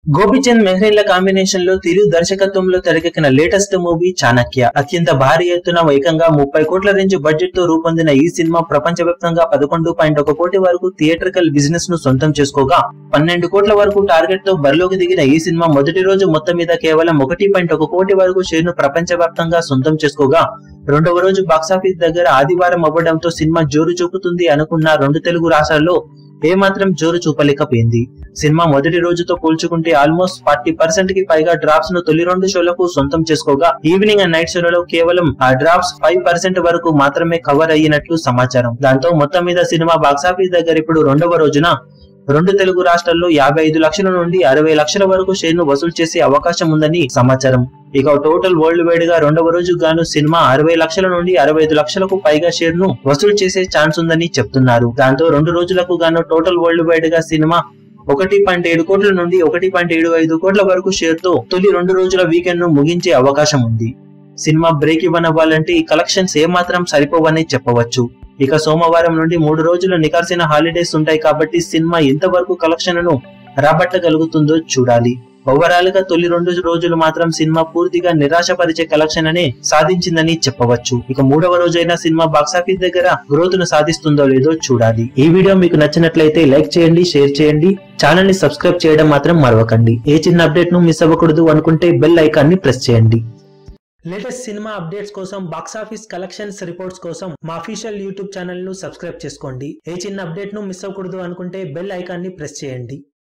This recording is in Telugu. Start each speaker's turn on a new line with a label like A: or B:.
A: గోపిచంద్ మెహ్రీన్ల కాంబినేషన్ లో తిరు దర్శకత్వంలో తెరకెక్కిన లేటెస్ట్ మూవీ చాణక్య అత్యంత భారీ ఎత్తున ఏకంగా ముప్పై కోట్ల రేంజ్ బడ్జెట్ తో రూపొందిన ఈ సినిమా ప్రపంచవ్యాప్తంగా పదకొండు పాయింట్ ఒక కోటి వరకు థియేట్రికల్ బిజినెస్ ను సొంతం చేసుకోగా పన్నెండు కోట్ల వరకు టార్గెట్ తో బరిలోకి దిగిన ఈ సినిమా మొదటి రోజు మొత్తం మీద కేవలం ఒకటి పాయింట్ ఒక కోటి వరకు షేర్ ను ప్రపంచవ్యాప్తంగా సొంతం చేసుకోగా రెండవ రోజు బాక్సాఫీస్ దగ్గర ఆదివారం అవ్వడంతో సినిమా జోరు చూపుతుంది అనుకున్న రెండు తెలుగు రాష్ట్రాల్లో ఏమాత్రం జోరు చూపలేకపోయింది సినిమా మొదటి రోజుతో పోల్చుకుంటే ఆల్మోస్ట్ ఫార్టీ పర్సెంట్ కి పైగా డ్రాప్స్ ను తొలి రెండు షోలకు సొంతం చేసుకోగా ఈవినింగ్ అండ్ నైట్ షోలలో కేవలం ఆ డ్రాప్స్ ఫైవ్ పర్సెంట్ వరకు మాత్రమే కవర్ అయ్యినట్లు సమాచారం దాంతో మొత్తం మీద సినిమా బాక్సాఫీస్ దగ్గర ఇప్పుడు రెండవ రోజున రెండు తెలుగు రాష్ట్రాల్లో యాభై ఐదు లక్షల నుండి అరవై లక్షల వరకు షేర్ ను వసూలు చేసే అవకాశం ఉందని సమాచారం ఇక టోటల్ వరల్డ్ వైడ్ గా రెండవ రోజు గాను సినిమా అరవై లక్షల నుండి అరవై ఐదు లక్షలకు పైగా షేర్ ను వసూలు చేసే ఛాన్స్ ఉందని చెప్తున్నారు దాంతో రెండు రోజులకు గాను టోటల్ వరల్డ్ వైడ్ గా సినిమా ఒకటి పాయింట్ ఏడు కోట్ల నుండి ఒకటి పాయింట్ ఏడు ఐదు కోట్ల వరకు షేర్ తో తొలి రెండు రోజుల వీకెండ్ ను ముగించే అవకాశం ఉంది సినిమా బ్రేక్ ఇవ్వనవ్వాలంటే ఈ కలెక్షన్స్ ఏమాత్రం సరిపోవని చెప్పవచ్చు ఇక సోమవారం నుండి మూడు రోజులు నికార్సిన హాలిడేస్ ఉంటాయి కాబట్టి సినిమా ఎంతవరకు కలెక్షన్లను రాబట్టగలుగుతుందో చూడాలి ఓవరాల్ గా తొలి రెండు రోజులు మాత్రం సినిమా పూర్తిగా నిరాశపరిచే కలెక్షన్ అనే సాధించిందని చెప్పవచ్చు ఇక మూడవ రోజైన సినిమా బాక్సాఫీస్ దగ్గర గ్రోత్ ను సాధిస్తుందో లేదో చూడాలి ఈ వీడియో మీకు నచ్చినట్లయితే లైక్ చేయండి షేర్ చేయండి ఛానల్ ని సబ్స్క్రైబ్ చేయడం మాత్రం మరవకండి ఏ చిన్న అప్డేట్ ను మిస్ అవ్వకూడదు అనుకుంటే బెల్ ఐకాన్ ని ప్రెస్ చేయండి లేటెస్ట్ సినిమా అప్డేట్స్ కోసం బాక్సాఫీస్ కలెక్షన్స్ రిపోర్ట్స్ కోసం మా అఫీషియల్ యూట్యూబ్ ఛానల్ ను సబ్స్క్రైబ్ చేసుకోండి ఏ చిన్న అప్డేట్ ను మిస్ అవ్వకూడదు అనుకుంటే బెల్ ఐకాన్ ని ప్రెస్ చేయండి